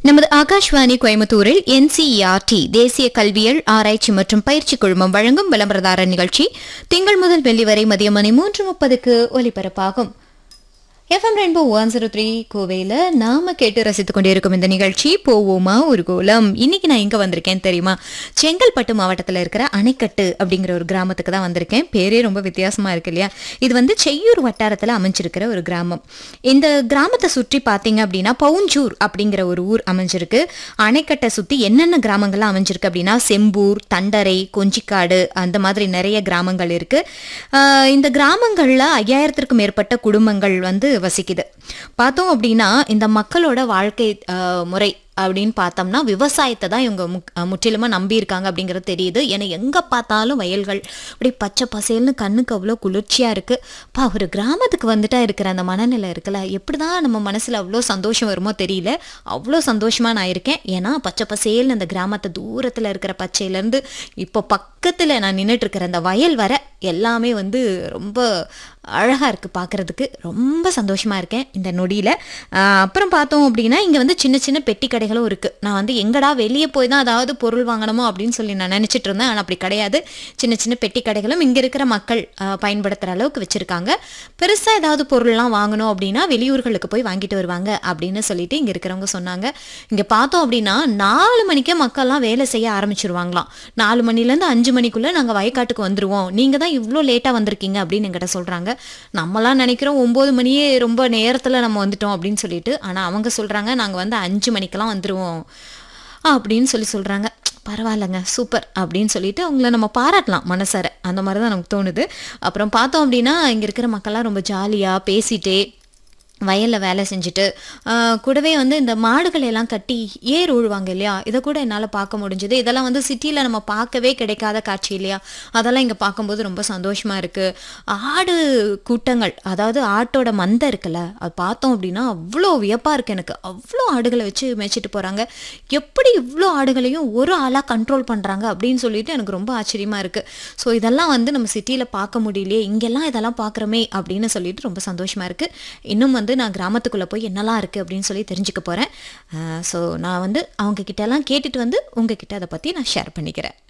நமது ஆகாஷ்வாணி கோயம்புத்தூரில் என்சிஇஆர்டி தேசிய கல்வியல் ஆராய்ச்சி மற்றும் பயிற்சி குழுமம் வழங்கும் விளம்பரதார நிகழ்ச்சி திங்கள் முதல் வெள்ளி வரை மதியம் மணி மூன்று முப்பதுக்கு ஒலிபரப்பாகும் FM rainbow one zero three கோவையில் நாம கேட்டு ரசித்துக் கொண்டிருக்கும் இந்த நிகழ்ச்சி போவோமா ஒரு கோலம் இன்னைக்கு நான் எங்க வந்திருக்கேன் தெரியுமா செங்கல்பட்டு மாவட்டத்தில் இருக்கிற அணைக்கட்டு அப்படிங்கிற ஒரு கிராமத்துக்கு தான் வந்திருக்கேன் பேரே ரொம்ப வித்தியாசமா இருக்கு இல்லையா இது வந்து செய்யூர் வட்டாரத்தில் அமைஞ்சிருக்கிற ஒரு கிராமம் இந்த கிராமத்தை சுற்றி பார்த்தீங்க அப்படின்னா பவுஞ்சூர் அப்படிங்கிற ஒரு ஊர் அமைஞ்சிருக்கு அணைக்கட்டை சுற்றி என்னென்ன கிராமங்கள்லாம் அமைஞ்சிருக்கு அப்படின்னா செம்பூர் தண்டரை கொஞ்சிக்காடு அந்த மாதிரி நிறைய கிராமங்கள் இருக்கு ஆஹ் இந்த கிராமங்களில் ஐயாயிரத்திற்கும் மேற்பட்ட குடும்பங்கள் வந்து வசிக்குது பார்த்தோம் அப்படின்னா இந்த மக்களோட வாழ்க்கை ஆஹ் முறை அப்படின்னு பார்த்தோம்னா விவசாயத்தை தான் இவங்க முக் முற்றிலுமாக நம்பியிருக்காங்க அப்படிங்கிறது தெரியுது ஏன்னா எங்கே பார்த்தாலும் வயல்கள் அப்படி பச்சை பசேல்னு கண்ணுக்கு அவ்வளோ குளிர்ச்சியாக இருக்குது பா ஒரு கிராமத்துக்கு வந்துட்டா இருக்கிற அந்த மனநிலை இருக்குல்ல எப்படி தான் நம்ம மனசில் அவ்வளோ சந்தோஷம் வருமோ தெரியல அவ்வளோ சந்தோஷமாக நான் இருக்கேன் ஏன்னா பச்சை பசேல்னு அந்த கிராமத்தை தூரத்தில் இருக்கிற பச்சையிலேருந்து இப்போ பக்கத்தில் நான் நின்றுட்டு இருக்கிற அந்த வயல் வர எல்லாமே வந்து ரொம்ப அழகாக இருக்குது பார்க்குறதுக்கு ரொம்ப சந்தோஷமாக இருக்கேன் இந்த நொடியில் அப்புறம் பார்த்தோம் அப்படின்னா இங்கே வந்து சின்ன சின்ன பெட்டி கடைகளும் இருக்குது நான் வந்து எங்கடா வெளியே போய் தான் அதாவது பொருள் வாங்கணுமோ அப்படின்னு சொல்லி நான் நினச்சிட்டு இருந்தேன் ஆனால் அப்படி கிடையாது சின்ன சின்ன பெட்டி கடைகளும் இங்கே இருக்கிற மக்கள் பயன்படுத்துகிற அளவுக்கு வச்சுருக்காங்க பெருசாக ஏதாவது பொருள்லாம் வாங்கணும் அப்படின்னா வெளியூர்களுக்கு போய் வாங்கிட்டு வருவாங்க அப்படின்னு சொல்லிட்டு இங்கே இருக்கிறவங்க சொன்னாங்க இங்கே பார்த்தோம் அப்படின்னா நாலு மணிக்கே மக்கள்லாம் வேலை செய்ய ஆரம்பிச்சிருவாங்களாம் நாலு மணிலேருந்து அஞ்சு மணிக்குள்ளே நாங்கள் வயக்காட்டுக்கு வந்துடுவோம் நீங்கள் தான் இவ்வளோ லேட்டாக வந்திருக்கீங்க அப்படின்னு எங்கிட்ட சொல்கிறாங்க நம்மலாம் நினைக்கிறோம் ஒம்பது மணியே ரொம்ப நேரத்தில் நம்ம வந்துட்டோம் அப்படின்னு சொல்லிட்டு ஆனால் அவங்க சொல்கிறாங்க நாங்கள் வந்து அஞ்சு மணிக்கெல்லாம் வந்துடுவோம் அப்படின்னு சொல்லி சொல்கிறாங்க பரவாயில்லைங்க சூப்பர் அப்படின்னு சொல்லிட்டு அவங்கள நம்ம பாராட்டலாம் மனசார அந்த மாதிரி தான் நமக்கு தோணுது அப்புறம் பார்த்தோம் அப்படின்னா இங்கே இருக்கிற மக்கள்லாம் ரொம்ப ஜாலியாக பேசிட்டே வயலில் வேலை செஞ்சுட்டு கூடவே வந்து இந்த மாடுகளை எல்லாம் கட்டி ஏர் உழுவாங்க இல்லையா இதை கூட என்னால் பார்க்க முடிஞ்சது இதெல்லாம் வந்து சிட்டியில் நம்ம பார்க்கவே கிடைக்காத காட்சி இல்லையா அதெல்லாம் இங்கே பார்க்கும்போது ரொம்ப சந்தோஷமாக இருக்குது ஆடு கூட்டங்கள் அதாவது ஆட்டோட மந்தை இருக்குல்ல அது பார்த்தோம் அப்படின்னா அவ்வளோ வியப்பாக இருக்குது எனக்கு அவ்வளோ ஆடுகளை வச்சு மேய்ச்சிட்டு போகிறாங்க எப்படி இவ்வளோ ஆடுகளையும் ஒரு ஆளாக கண்ட்ரோல் பண்ணுறாங்க அப்படின்னு சொல்லிட்டு எனக்கு ரொம்ப ஆச்சரியமாக இருக்குது ஸோ இதெல்லாம் வந்து நம்ம சிட்டியில் பார்க்க முடியலையே இங்கெல்லாம் இதெல்லாம் பார்க்குறோமே அப்படின்னு சொல்லிட்டு ரொம்ப சந்தோஷமாக இருக்குது இன்னும் வந்து வந்து நான் கிராமத்துக்குள்ளே போய் என்னெல்லாம் இருக்குது அப்படின்னு சொல்லி தெரிஞ்சுக்க போகிறேன் ஸோ நான் வந்து அவங்க கிட்டலாம் கேட்டுட்டு வந்து உங்ககிட்ட அதை பற்றி நான் ஷேர் பண்ணிக்கிறேன்